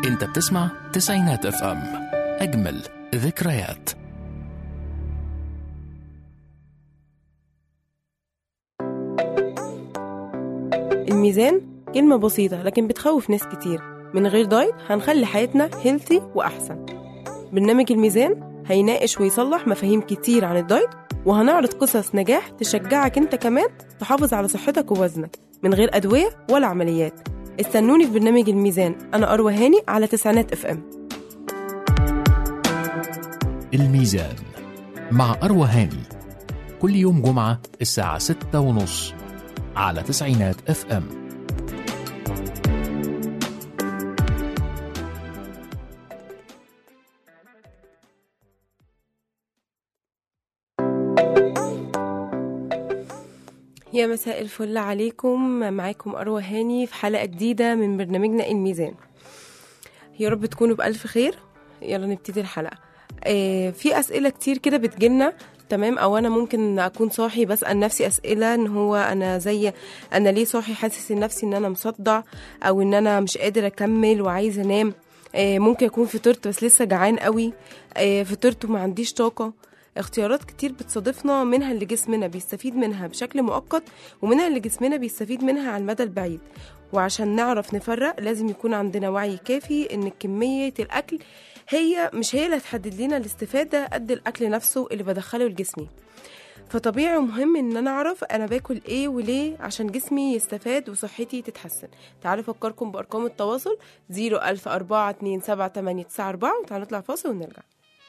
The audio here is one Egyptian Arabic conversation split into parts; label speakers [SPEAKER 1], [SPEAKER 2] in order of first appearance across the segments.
[SPEAKER 1] انت بتسمع تسعينات اف ام اجمل ذكريات
[SPEAKER 2] الميزان كلمة بسيطة لكن بتخوف ناس كتير من غير دايت هنخلي حياتنا هيلثي وأحسن برنامج الميزان هيناقش ويصلح مفاهيم كتير عن الدايت وهنعرض قصص نجاح تشجعك انت كمان تحافظ على صحتك ووزنك من غير أدوية ولا عمليات استنوني في برنامج الميزان أنا أروى هاني على تسعينات اف ام
[SPEAKER 1] الميزان مع أروى هاني كل يوم جمعة الساعة ستة ونص على تسعينات اف ام
[SPEAKER 2] يا مساء الفل عليكم معاكم أروى هاني في حلقة جديدة من برنامجنا الميزان يا رب تكونوا بألف خير يلا نبتدي الحلقة آه في أسئلة كتير كده بتجيلنا تمام او انا ممكن اكون صاحي بسال نفسي اسئله ان هو انا زي انا ليه صاحي حاسس ان نفسي ان انا مصدع او ان انا مش قادر اكمل وعايز انام آه ممكن اكون فطرت بس لسه جعان قوي آه فطرت وما عنديش طاقه اختيارات كتير بتصادفنا منها اللي جسمنا بيستفيد منها بشكل مؤقت ومنها اللي جسمنا بيستفيد منها على المدى البعيد وعشان نعرف نفرق لازم يكون عندنا وعي كافي ان كمية الاكل هي مش هي اللي هتحدد لنا الاستفادة قد الاكل نفسه اللي بدخله لجسمي فطبيعي ومهم ان انا اعرف انا باكل ايه وليه عشان جسمي يستفاد وصحتي تتحسن تعالوا افكركم بارقام التواصل 010427889 وتعالوا نطلع فاصل ونرجع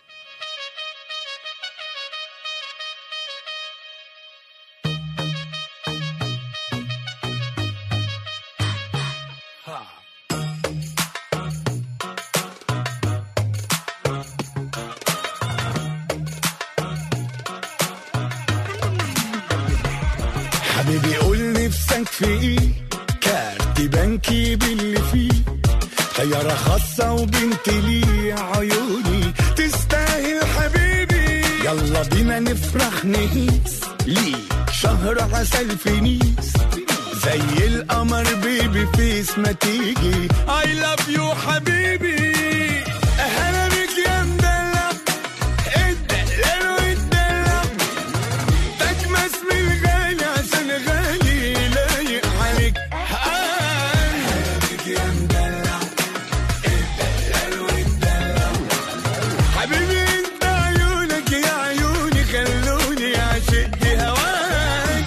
[SPEAKER 3] حبيبي قول نفسك في ايه كارت بنكي باللي فيه طيارة خاصة وبنت لي عيوني تستاهل حبيبي يلا بينا نفرح نهيس ليك شهر عسل في نيس زي القمر بيبي فيس ما تيجي I love you حبيبي أهلا بك يا مدلع الدلال والدلع تكمس من غالي عشان غالي لايق عليك حبيبك يا مدلع الدلال والدلع حبيبي انت عيونك يا عيوني خلوني عشقت هواك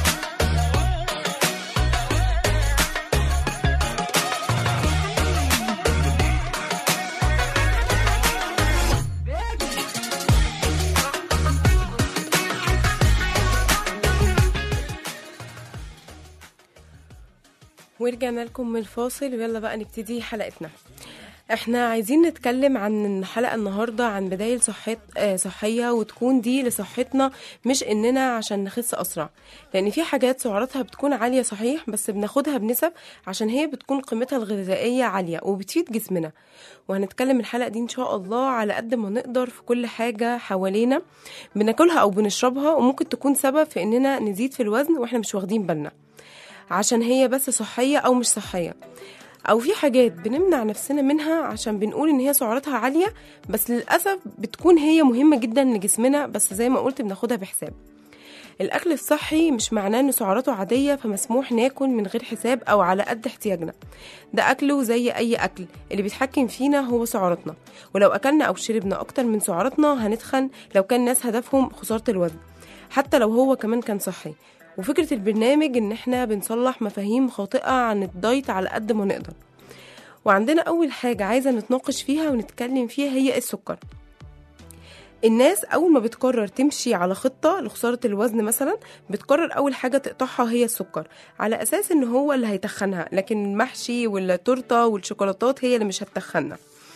[SPEAKER 2] ورجعنا لكم من الفاصل ويلا بقى نبتدي حلقتنا احنا عايزين نتكلم عن الحلقة النهاردة عن بدايل صحت آه، صحية وتكون دي لصحتنا مش اننا عشان نخس اسرع لان في حاجات سعراتها بتكون عالية صحيح بس بناخدها بنسب عشان هي بتكون قيمتها الغذائية عالية وبتفيد جسمنا وهنتكلم الحلقة دي ان شاء الله على قد ما نقدر في كل حاجة حوالينا بناكلها او بنشربها وممكن تكون سبب في اننا نزيد في الوزن واحنا مش واخدين بالنا عشان هي بس صحية أو مش صحية أو في حاجات بنمنع نفسنا منها عشان بنقول إن هي سعراتها عالية بس للأسف بتكون هي مهمة جدا لجسمنا بس زي ما قلت بناخدها بحساب الأكل الصحي مش معناه إن سعراته عادية فمسموح ناكل من غير حساب أو على قد احتياجنا ده أكله زي أي أكل اللي بيتحكم فينا هو سعراتنا ولو أكلنا أو شربنا أكتر من سعراتنا هنتخن لو كان ناس هدفهم خسارة الوزن حتى لو هو كمان كان صحي وفكرة البرنامج إن إحنا بنصلح مفاهيم خاطئة عن الدايت على قد ما نقدر وعندنا أول حاجة عايزة نتناقش فيها ونتكلم فيها هي السكر الناس أول ما بتقرر تمشي على خطة لخسارة الوزن مثلا بتقرر أول حاجة تقطعها هي السكر على أساس إن هو اللي هيتخنها لكن المحشي والتورتة والشوكولاتات هي اللي مش هتتخنها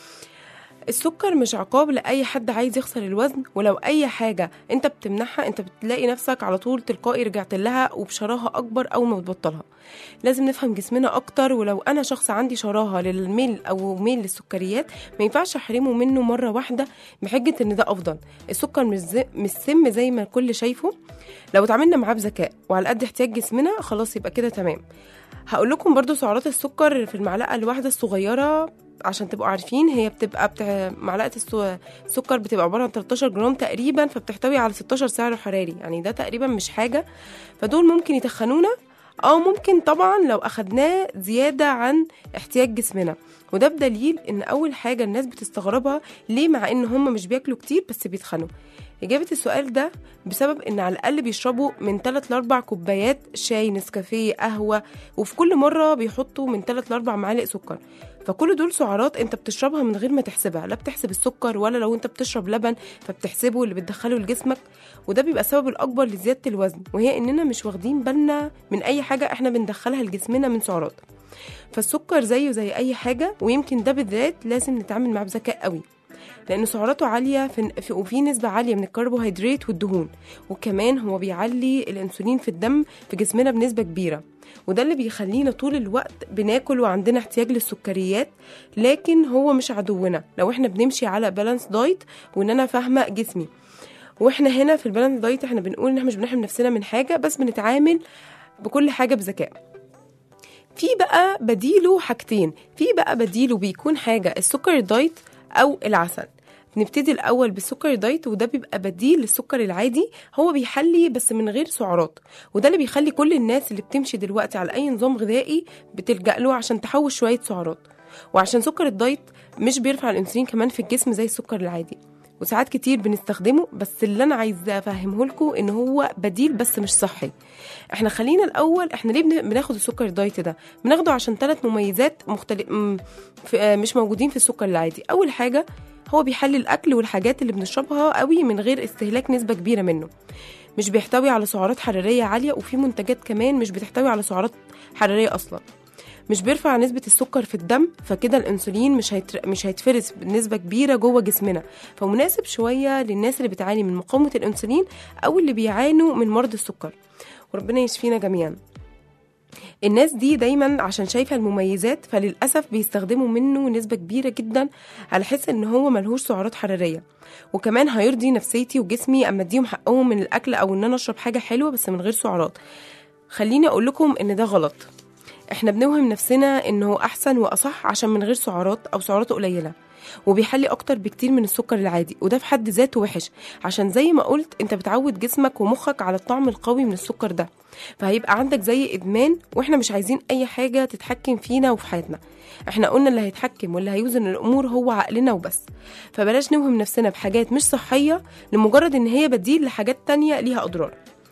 [SPEAKER 2] السكر مش عقاب لأي حد عايز يخسر الوزن ولو أي حاجة أنت بتمنعها أنت بتلاقي نفسك على طول تلقائي رجعت لها وبشراهة أكبر أول ما بتبطلها لازم نفهم جسمنا أكتر ولو أنا شخص عندي شراهة للميل أو ميل للسكريات ما ينفعش أحرمه منه مرة واحدة بحجة إن ده أفضل السكر مش, زي مش سم زي ما الكل شايفه لو اتعاملنا معاه بذكاء وعلى قد احتياج جسمنا خلاص يبقى كده تمام هقول لكم برضو سعرات السكر في المعلقة الواحدة الصغيرة عشان تبقوا عارفين هي بتبقى بتاع معلقه السو- السكر بتبقى عباره عن 13 جرام تقريبا فبتحتوي على 16 سعر حراري يعني ده تقريبا مش حاجه فدول ممكن يتخنونا اه ممكن طبعا لو اخدناه زياده عن احتياج جسمنا وده بدليل ان اول حاجه الناس بتستغربها ليه مع ان هم مش بياكلوا كتير بس بيتخنوا إجابة السؤال ده بسبب إن على الأقل بيشربوا من 3 ل 4 كوبايات شاي نسكافيه قهوة وفي كل مرة بيحطوا من 3 ل 4 معالق سكر فكل دول سعرات انت بتشربها من غير ما تحسبها لا بتحسب السكر ولا لو انت بتشرب لبن فبتحسبه اللي بتدخله لجسمك وده بيبقى السبب الاكبر لزياده الوزن وهي اننا مش واخدين بالنا من اي حاجه احنا بندخلها لجسمنا من سعرات فالسكر زيه زي اي حاجه ويمكن ده بالذات لازم نتعامل معاه بذكاء قوي لان سعراته عاليه في في- وفي نسبه عاليه من الكربوهيدرات والدهون وكمان هو بيعلي الانسولين في الدم في جسمنا بنسبه كبيره وده اللي بيخلينا طول الوقت بناكل وعندنا احتياج للسكريات لكن هو مش عدونا لو احنا بنمشي على بالانس دايت وان انا فاهمه جسمي واحنا هنا في البالانس دايت احنا بنقول ان احنا مش بنحرم نفسنا من حاجه بس بنتعامل بكل حاجه بذكاء في بقى بديله حاجتين في بقى بديله بيكون حاجه السكر الدايت او العسل نبتدي الاول بالسكر الدايت وده بيبقى بديل للسكر العادي هو بيحلي بس من غير سعرات وده اللي بيخلي كل الناس اللي بتمشي دلوقتي على اي نظام غذائي بتلجأ له عشان تحوش شويه سعرات وعشان سكر الدايت مش بيرفع الانسولين كمان في الجسم زي السكر العادي وساعات كتير بنستخدمه بس اللي انا عايزه افهمه لكم ان هو بديل بس مش صحي احنا خلينا الاول احنا ليه بن- بناخد السكر الدايت ده بناخده عشان ثلاث مميزات مختلف م- في- آه، مش موجودين في السكر العادي اول حاجه هو بيحلي الاكل والحاجات اللي بنشربها قوي من غير استهلاك نسبه كبيره منه مش بيحتوي على سعرات حراريه عاليه وفي منتجات كمان مش بتحتوي على سعرات حراريه اصلا مش بيرفع نسبة السكر في الدم فكده الأنسولين مش هيتر... مش هيتفرز بنسبة كبيرة جوه جسمنا فمناسب شوية للناس اللي بتعاني من مقاومة الأنسولين أو اللي بيعانوا من مرض السكر وربنا يشفينا جميعا الناس دي دايما عشان شايفة المميزات فللأسف بيستخدموا منه نسبة كبيرة جدا على حس ان هو ملهوش سعرات حرارية وكمان هيرضي نفسيتي وجسمي اما اديهم حقهم من الاكل او ان انا اشرب حاجة حلوة بس من غير سعرات خليني اقول لكم ان ده غلط احنا بنوهم نفسنا انه احسن واصح عشان من غير سعرات او سعرات قليله وبيحلي اكتر بكتير من السكر العادي وده في حد ذاته وحش عشان زي ما قلت انت بتعود جسمك ومخك على الطعم القوي من السكر ده فهيبقى عندك زي ادمان واحنا مش عايزين اي حاجه تتحكم فينا وفي حياتنا احنا قلنا اللي هيتحكم واللي هيوزن الامور هو عقلنا وبس فبلاش نوهم نفسنا بحاجات مش صحيه لمجرد ان هي بديل لحاجات تانية ليها اضرار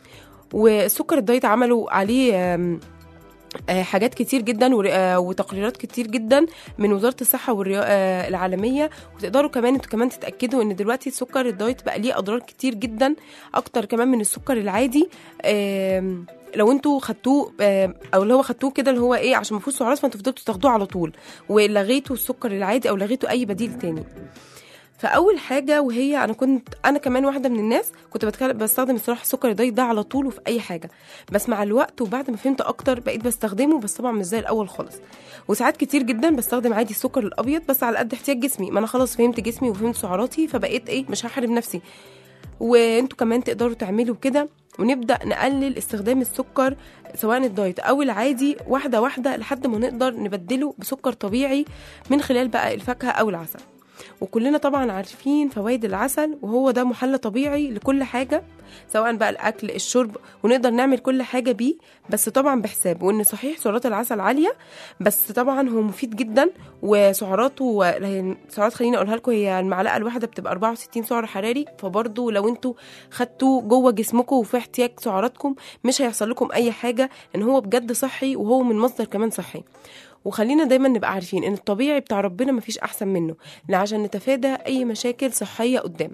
[SPEAKER 2] والسكر الدايت عملوا عليه آم، آه، حاجات كتير جدا ور- آه، وتقريرات كتير جدا من وزاره الصحه والريا- آه، العالميه وتقدروا كمان انتوا كمان تتاكدوا ان دلوقتي السكر الدايت بقى ليه اضرار كتير جدا اكتر كمان من السكر العادي آم، لو انتوا خدتوه آم، او اللي هو خدتوه كده اللي هو ايه عشان ما فيهوش سعرات فانتوا فضلتوا تاخدوه على طول ولغيتوا السكر العادي او لغيتوا اي بديل تاني فاول حاجه وهي انا كنت انا كمان واحده من الناس كنت بتكلم بستخدم الصراحه السكر الدايت ده على طول وفي اي حاجه بس مع الوقت وبعد ما فهمت اكتر بقيت بستخدمه بس طبعا مش زي الاول خالص وساعات كتير جدا بستخدم عادي السكر الابيض بس على قد احتياج جسمي ما انا خلاص فهمت جسمي وفهمت سعراتي فبقيت ايه مش هحرم نفسي وانتوا كمان تقدروا تعملوا كده ونبدا نقلل استخدام السكر سواء الدايت او العادي واحده واحده لحد ما نقدر نبدله بسكر طبيعي من خلال بقى الفاكهه او العسل وكلنا طبعا عارفين فوائد العسل وهو ده محل طبيعي لكل حاجة سواء بقى الأكل الشرب ونقدر نعمل كل حاجة بيه بس طبعا بحساب وإن صحيح سعرات العسل عالية بس طبعا هو مفيد جدا وسعراته هي- سعرات خليني أقولها لكم هي المعلقة الواحدة بتبقى 64 سعر حراري فبرضه لو انتوا خدتوا جوه جسمكم وفي احتياج سعراتكم مش هيحصل لكم أي حاجة إن هو بجد صحي وهو من مصدر كمان صحي وخلينا دايما نبقى عارفين ان الطبيعي بتاع ربنا مفيش احسن منه لا عشان نتفادى اي مشاكل صحيه قدام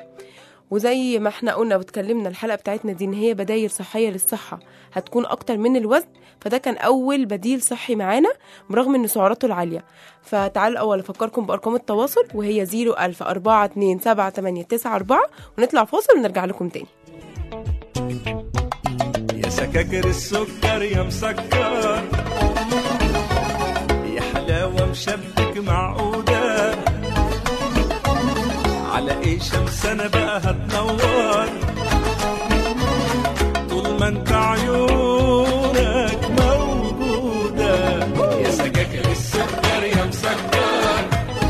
[SPEAKER 2] وزي ما احنا قلنا واتكلمنا الحلقه بتاعتنا دي ان هي بدايل صحيه للصحه هتكون اكتر من الوزن فده كان اول بديل صحي معانا برغم ان سعراته العاليه فتعالوا الاول افكركم بارقام التواصل وهي 01000 42 7894 ونطلع فاصل ونرجع لكم تاني
[SPEAKER 3] يا سكاكر السكر يا مسكر يا حلاوة مشبك معقودة على ايه شمس انا بقى هتنور طول ما انت عيونك موجودة يا سكاكر السكر يا مسكر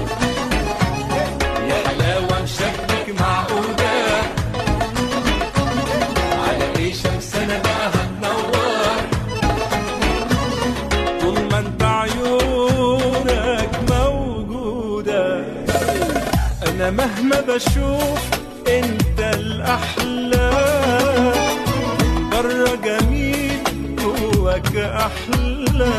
[SPEAKER 3] انا مهما بشوف انت الاحلى من بره جميل جواك احلى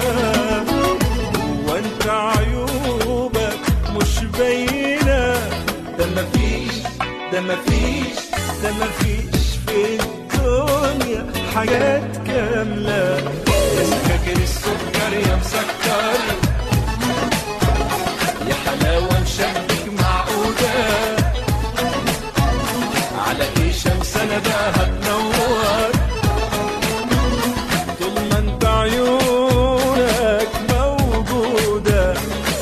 [SPEAKER 3] وانت عيوبك مش باينه ده مفيش ده مفيش ده مفيش في الدنيا حاجات كامله يا سكاكر السكر يا مسكر يا حلاوة مشبك معقودة على ايه شمس انا بقى هتنور طول ما انت عيونك موجودة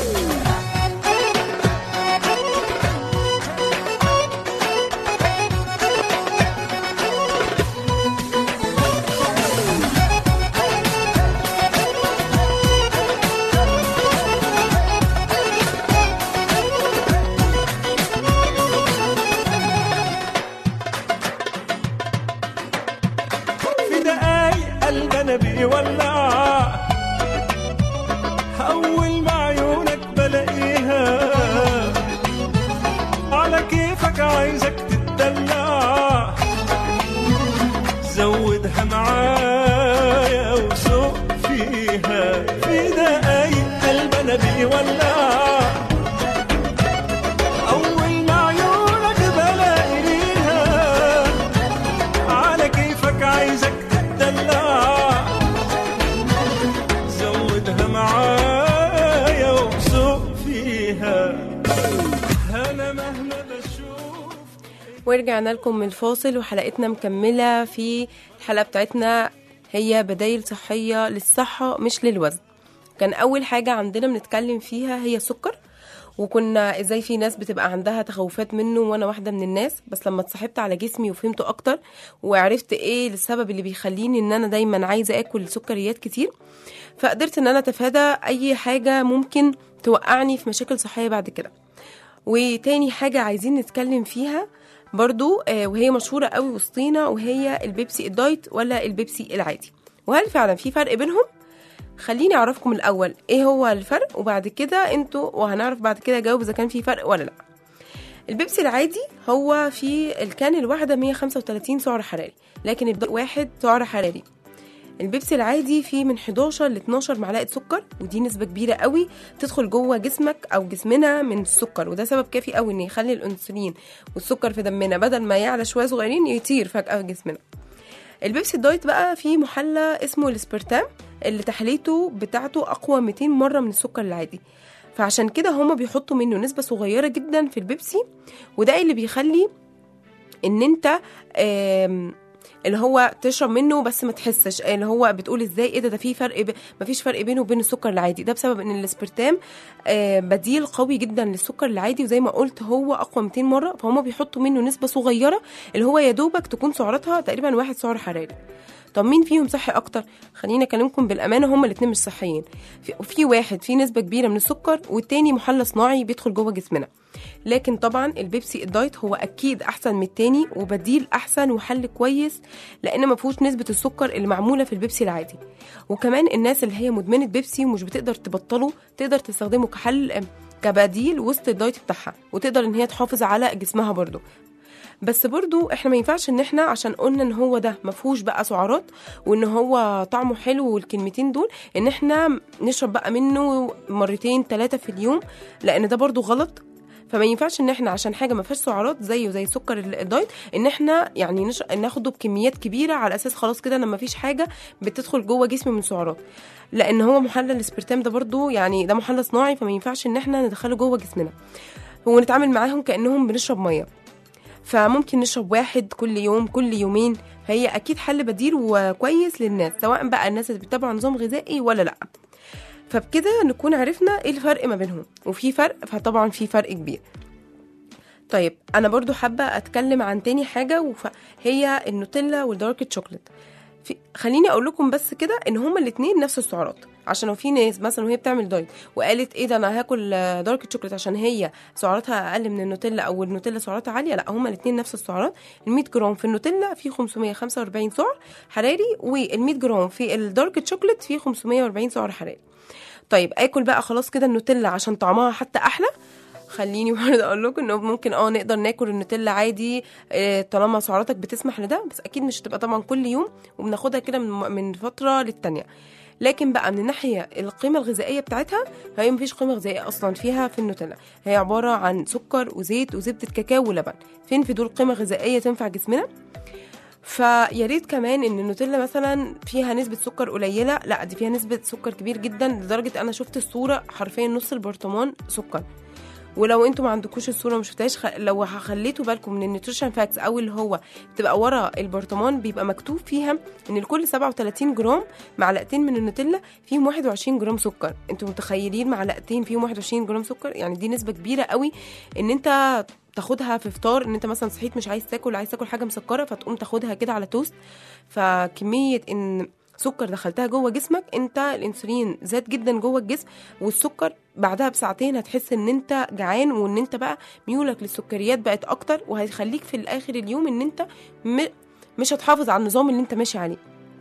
[SPEAKER 3] في دقايق قلب انا بيولع اول ما عيونك بلاقيها على كيفك عايزك تتدلع زودها معايا وسوق فيها في دقايق قلب انا بيولع اول ما عيونك بلاقيها على كيفك عايزك تدلع زودها معايا وسوق فيها انا مهما بشوف
[SPEAKER 2] ورجعنا لكم من الفاصل وحلقتنا مكملة في الحلقة بتاعتنا هي بدايل صحية للصحة مش للوزن كان أول حاجة عندنا بنتكلم فيها هي السكر وكنا ازاي في ناس بتبقى عندها تخوفات منه وانا واحده من الناس بس لما اتصاحبت على جسمي وفهمته اكتر وعرفت ايه السبب اللي بيخليني ان انا دايما عايزه اكل سكريات كتير فقدرت ان انا اتفادى اي حاجه ممكن توقعني في مشاكل صحيه بعد كده وتاني حاجة عايزين نتكلم فيها برضو آه، وهي مشهورة قوي وسطينا وهي البيبسي الدايت ولا البيبسي العادي وهل فعلا في فرق بينهم؟ خليني اعرفكم الاول ايه هو الفرق وبعد كده انتوا وهنعرف بعد كده جاوب اذا كان في فرق ولا لا البيبسي العادي هو في الكان الواحدة 135 سعر حراري لكن الدايت واحد سعر حراري البيبسي العادي فيه من 11 ل 12 معلقه سكر ودي نسبه كبيره قوي تدخل جوه جسمك او جسمنا من السكر وده سبب كافي قوي ان يخلي الانسولين والسكر في دمنا بدل ما يعلى شويه صغيرين يطير فجاه في جسمنا البيبسي الدايت بقى فيه محلى اسمه الاسبرتام اللي تحليته بتاعته اقوى 200 مره من السكر العادي فعشان كده هما بيحطوا منه نسبه صغيره جدا في البيبسي وده اللي بيخلي ان انت آم، اللي هو تشرب منه بس ما تحسش اللي هو بتقول ازاي ايه ده ده في فرق ب... ما فيش فرق بينه وبين السكر العادي ده بسبب ان الاسبرتام آه، بديل قوي جدا للسكر العادي وزي ما قلت هو اقوى 200 مره فهم بيحطوا منه نسبه صغيره اللي هو يا دوبك تكون سعراتها تقريبا واحد سعر حراري طب مين فيهم صحي اكتر خليني اكلمكم بالامانه هما الاثنين مش صحيين في, في واحد فيه نسبه كبيره من السكر والتاني محلى صناعي بيدخل جوه جسمنا لكن طبعا البيبسي الدايت هو اكيد احسن من التاني وبديل احسن وحل كويس لان ما فيهوش نسبه السكر اللي معموله في البيبسي العادي وكمان الناس اللي هي مدمنه بيبسي ومش بتقدر تبطله تقدر تستخدمه كحل آم، كبديل وسط الدايت بتاعها وتقدر ان هي تحافظ على جسمها برضو بس برضو احنا ما ينفعش ان احنا عشان قلنا ان هو ده ما فيهوش بقى سعرات وان هو طعمه حلو والكلمتين دول ان احنا نشرب بقى منه مرتين ثلاثه في اليوم لان ده برضو غلط فما ينفعش ان احنا عشان حاجه ما فيهاش سعرات زيه زي سكر ال- الدايت ان احنا يعني نش... ناخده بكميات كبيره على اساس خلاص كده انا ما فيش حاجه بتدخل جوه جسمي من سعرات لان هو محلى الاسبرتام ده برضو يعني ده محلى صناعي فما ينفعش ان احنا ندخله جوه جسمنا ونتعامل معاهم كانهم بنشرب ميه فممكن نشرب واحد كل يوم كل يومين فهي اكيد حل بديل وكويس للناس سواء بقى الناس اللي بتتابع نظام غذائي ولا لا فبكده نكون عرفنا ايه الفرق ما بينهم وفي فرق فطبعا في فرق كبير طيب انا برضو حابه اتكلم عن تاني حاجه وهي النوتيلا والدارك شوكليت في خليني اقول لكم بس كده ان هما الاثنين نفس السعرات عشان لو في ناس مثلا وهي بتعمل دايت وقالت ايه ده انا هاكل آه، دارك شوكليت عشان هي سعراتها اقل من النوتيلا او النوتيلا سعراتها عاليه لا هما الاثنين نفس السعرات ال 100 جرام في النوتيلا فيه 545 سعر حراري وال 100 جرام في الدارك شوكليت فيه 540 سعر حراري طيب اكل بقى خلاص كده النوتيلا عشان طعمها حتى احلى خليني برضه اقول لكم انه ممكن اه نقدر ناكل النوتيلا عادي آه، طالما سعراتك بتسمح لده بس اكيد مش هتبقى طبعا كل يوم وبناخدها كده من من فتره للتانيه لكن بقى من الناحيه القيمه الغذائيه بتاعتها فهي مفيش قيمه غذائيه اصلا فيها في النوتيلا هي عباره عن سكر وزيت وزبده كاكاو ولبن فين في دول قيمه غذائيه تنفع جسمنا فيا ريت كمان ان النوتيلا مثلا فيها نسبه سكر قليله لا دي فيها نسبه سكر كبير جدا لدرجه انا شفت الصوره حرفيا نص البرطمان سكر ولو انتوا ما عندكوش الصوره ما شفتهاش خ... لو خليتوا بالكم من النيوتريشن فاكس او اللي هو بتبقى ورا البرطمان بيبقى مكتوب فيها ان لكل 37 جرام معلقتين من النوتيلا فيهم 21 جرام سكر انتوا متخيلين معلقتين فيهم 21 جرام سكر يعني دي نسبه كبيره قوي ان انت تاخدها في فطار ان انت مثلا صحيت مش عايز تاكل عايز تاكل حاجه مسكره فتقوم تاخدها كده على توست فكميه ان سكر دخلتها جوه جسمك انت الانسولين زاد جدا جوه الجسم والسكر بعدها بساعتين هتحس ان انت جعان وان انت بقى ميولك للسكريات بقت اكتر وهيخليك في الاخر اليوم ان انت م... مش هتحافظ على النظام اللي انت ماشي عليه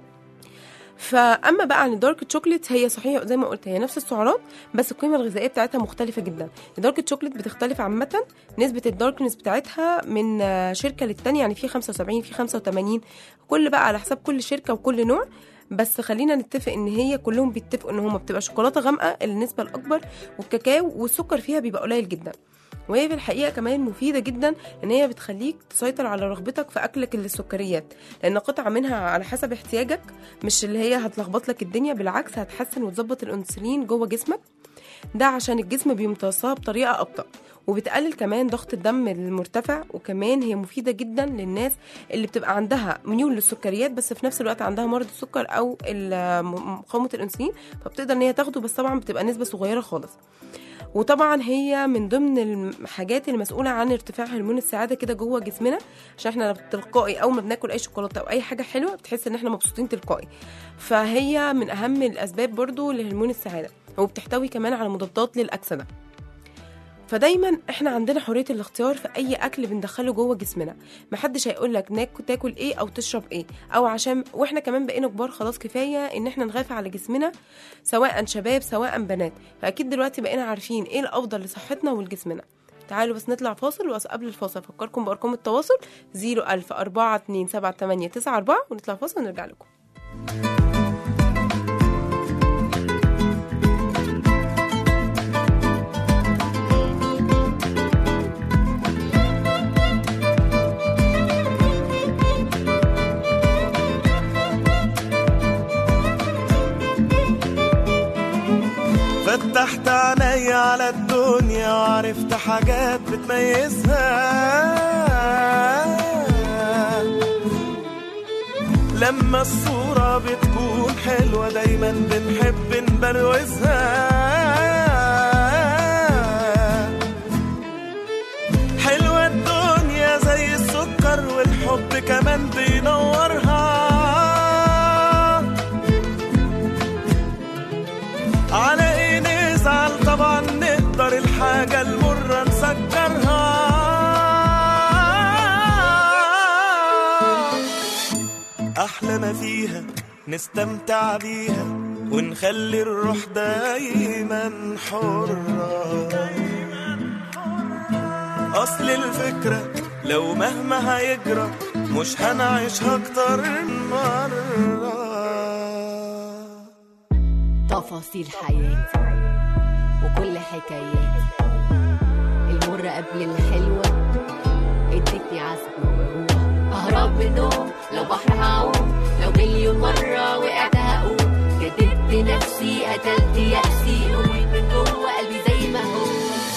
[SPEAKER 2] فاما بقى عن الدارك شوكليت هي صحيح زي ما قلت هي نفس السعرات بس القيمه الغذائيه بتاعتها مختلفه جدا الدارك شوكليت بتختلف عامه نسبه الداركنس بتاعتها من آه، شركه للتانيه يعني في 75 في 85 كل بقى على حساب كل شركه وكل نوع بس خلينا نتفق ان هي كلهم بيتفقوا ان هما بتبقى شوكولاته غامقه النسبه الاكبر والكاكاو والسكر فيها بيبقى قليل جدا وهي في الحقيقه كمان مفيده جدا ان هي بتخليك تسيطر على رغبتك في اكلك للسكريات لان قطعه منها على حسب احتياجك مش اللي هي هتلخبط لك الدنيا بالعكس هتحسن وتظبط الانسولين جوه جسمك ده عشان الجسم بيمتصها بطريقه ابطا وبتقلل كمان ضغط الدم المرتفع وكمان هي مفيده جدا للناس اللي بتبقى عندها ميول للسكريات بس في نفس الوقت عندها مرض السكر او ال- مقاومه الانسولين فبتقدر ان هي تاخده بس طبعا بتبقى نسبه صغيره خالص وطبعا هي من ضمن الحاجات المسؤوله عن ارتفاع هرمون السعاده كده جوه جسمنا عشان احنا تلقائي اول ما بناكل اي شوكولاته او اي حاجه حلوه بتحس ان احنا مبسوطين تلقائي فهي من اهم الاسباب برضو لهرمون السعاده وبتحتوي كمان على مضادات للاكسده فدايما احنا عندنا حريه الاختيار في اي اكل بندخله جوه جسمنا محدش هيقول لك ناكل تاكل ايه او تشرب ايه او عشان واحنا كمان بقينا كبار خلاص كفايه ان احنا نخاف على جسمنا سواء شباب سواء بنات فاكيد دلوقتي بقينا عارفين ايه الافضل لصحتنا ولجسمنا تعالوا بس نطلع فاصل وقبل الفاصل افكركم بارقام التواصل 01000 427 ونطلع فاصل ونرجع لكم
[SPEAKER 3] فتحت عيني على الدنيا وعرفت حاجات بتميزها لما الصورة بتكون حلوة دايما بنحب نبروزها حلوة الدنيا زي السكر والحب كمان بينورها على ايه نزعل طبعا نقدر الحاجة المرة نسكرها أحلى ما فيها نستمتع بيها ونخلي الروح دايما حرة أصل الفكرة لو مهما هيجرى مش هنعيشها أكتر من مرة
[SPEAKER 4] تفاصيل حياتي وكل حكاياتي المرة قبل الحلوة ادتني عزم وروح اهرب من النوم لو بحر هعوم لو مليون مرة وقعت هقوم جددت نفسي قتلت يأسي قوي من جوه قلبي زي ما هو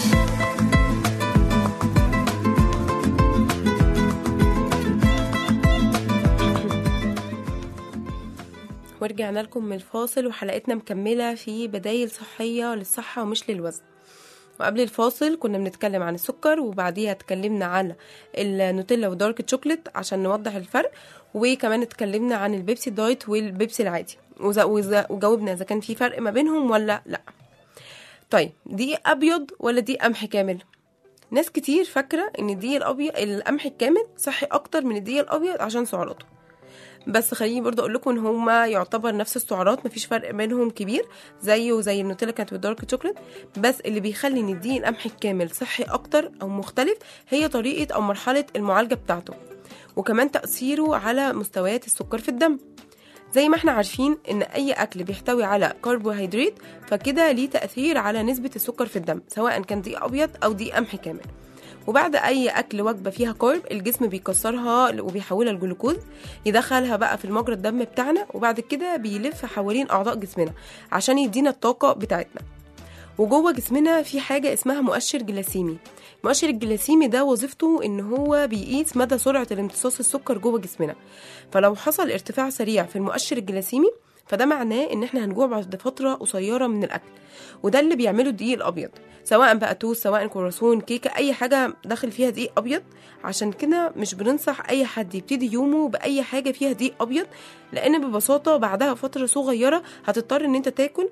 [SPEAKER 2] ورجعنا لكم من الفاصل وحلقتنا مكملة في بدايل صحية للصحة ومش للوزن وقبل الفاصل كنا بنتكلم عن السكر وبعديها اتكلمنا عن النوتيلا ودارك تشوكلت عشان نوضح الفرق وكمان اتكلمنا عن البيبسي دايت والبيبسي العادي وز- وز- وجاوبنا اذا كان في فرق ما بينهم ولا لا طيب دي ابيض ولا دي قمح كامل ناس كتير فاكره ان الدقيق الابيض القمح الكامل صحي اكتر من الدقيق الابيض عشان سعراته بس خليني برضو اقول لكم ان هما يعتبر نفس السعرات مفيش فرق بينهم كبير زيه زي النوتيلا كانت بالدارك شوكليت بس اللي بيخلي ان الدقيق القمحي الكامل صحي اكتر او مختلف هي طريقه او مرحله المعالجه بتاعته وكمان تاثيره على مستويات السكر في الدم زي ما احنا عارفين ان اي اكل بيحتوي على كربوهيدرات فكده ليه تاثير على نسبه السكر في الدم سواء كان دقيق ابيض او دقيق قمحي كامل وبعد اي اكل وجبه فيها كارب الجسم بيكسرها وبيحولها لجلوكوز يدخلها بقى في المجرى الدم بتاعنا وبعد كده بيلف حوالين اعضاء جسمنا عشان يدينا الطاقه بتاعتنا وجوه جسمنا في حاجه اسمها مؤشر جلاسيمي مؤشر الجلاسيمي ده وظيفته ان هو بيقيس مدى سرعه الامتصاص السكر جوه جسمنا فلو حصل ارتفاع سريع في المؤشر الجلاسيمي فده معناه ان احنا هنجوع بعد فتره قصيره من الاكل وده اللي بيعمله الدقيق الابيض سواء بقى توست سواء كرواسون كيكه اي حاجه داخل فيها دقيق ابيض عشان كده مش بننصح اي حد يبتدي يومه باي حاجه فيها دقيق ابيض لان ببساطه بعدها فتره صغيره هتضطر ان انت تاكل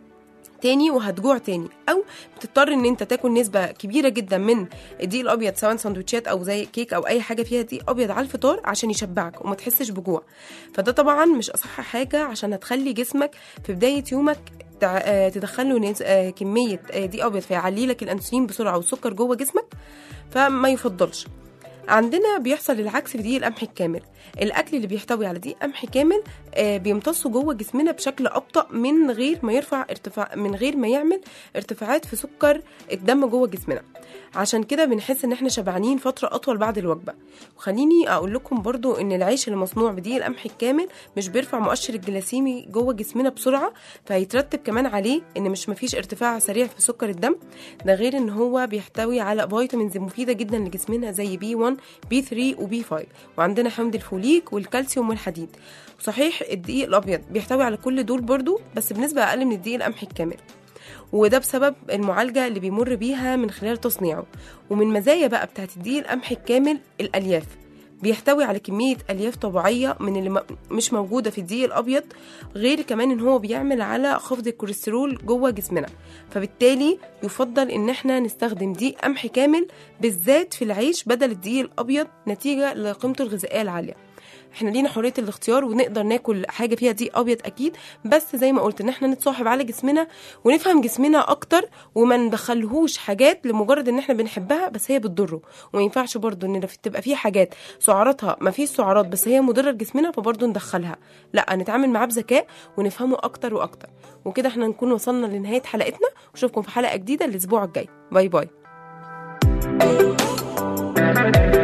[SPEAKER 2] تاني وهتجوع تاني او بتضطر ان انت تاكل نسبه كبيره جدا من الدقيق الابيض سواء سندوتشات او زي كيك او اي حاجه فيها دقيق ابيض على الفطار عشان يشبعك وما تحسش بجوع فده طبعا مش اصح حاجه عشان هتخلي جسمك في بدايه يومك تع- آه، تدخله نس- آه، كميه آه، دقيق ابيض فيعلي لك الانسولين بسرعه والسكر جوه جسمك فما يفضلش عندنا بيحصل العكس في دقيق القمح الكامل الاكل اللي بيحتوي على دقيق قمح كامل آه، بيمتص جوه جسمنا بشكل ابطا من غير ما يرفع ارتفاع من غير ما يعمل ارتفاعات في سكر الدم جوه جسمنا عشان كده بنحس ان احنا شبعانين فتره اطول بعد الوجبه وخليني اقول لكم برضو ان العيش اللي مصنوع بدقيق القمح الكامل مش بيرفع مؤشر الجلاسيمي جوه جسمنا بسرعه فهيترتب كمان عليه ان مش مفيش ارتفاع سريع في سكر الدم ده غير ان هو بيحتوي على فيتامينز مفيده جدا لجسمنا زي بي 1 بي 3 وبي 5 وعندنا حمض الفوليك والكالسيوم والحديد صحيح الدقيق الابيض بيحتوي على كل دول برضو بس بنسبه اقل من الدقيق القمحي الكامل وده بسبب المعالجة اللي بيمر بيها من خلال تصنيعه ومن مزايا بقى بتاعت الدقيق القمحي الكامل الألياف بيحتوي على كمية ألياف طبيعية من اللي م- مش موجودة في الدقيق الأبيض غير كمان إن هو بيعمل على خفض الكوليسترول جوه جسمنا فبالتالي يفضل إن احنا نستخدم دقيق قمحي كامل بالذات في العيش بدل الدقيق الأبيض نتيجة لقيمته الغذائية العالية احنا لينا حريه الاختيار ونقدر ناكل حاجه فيها دقيق ابيض اكيد بس زي ما قلت ان احنا نتصاحب على جسمنا ونفهم جسمنا اكتر وما ندخلهوش حاجات لمجرد ان احنا بنحبها بس هي بتضره وما ينفعش برضو ان في- تبقى في حاجات سعراتها ما فيش سعرات بس هي مضره لجسمنا فبرضو ندخلها لا نتعامل معاه بذكاء ونفهمه اكتر واكتر وكده احنا نكون وصلنا لنهايه حلقتنا واشوفكم في حلقه جديده الاسبوع الجاي باي باي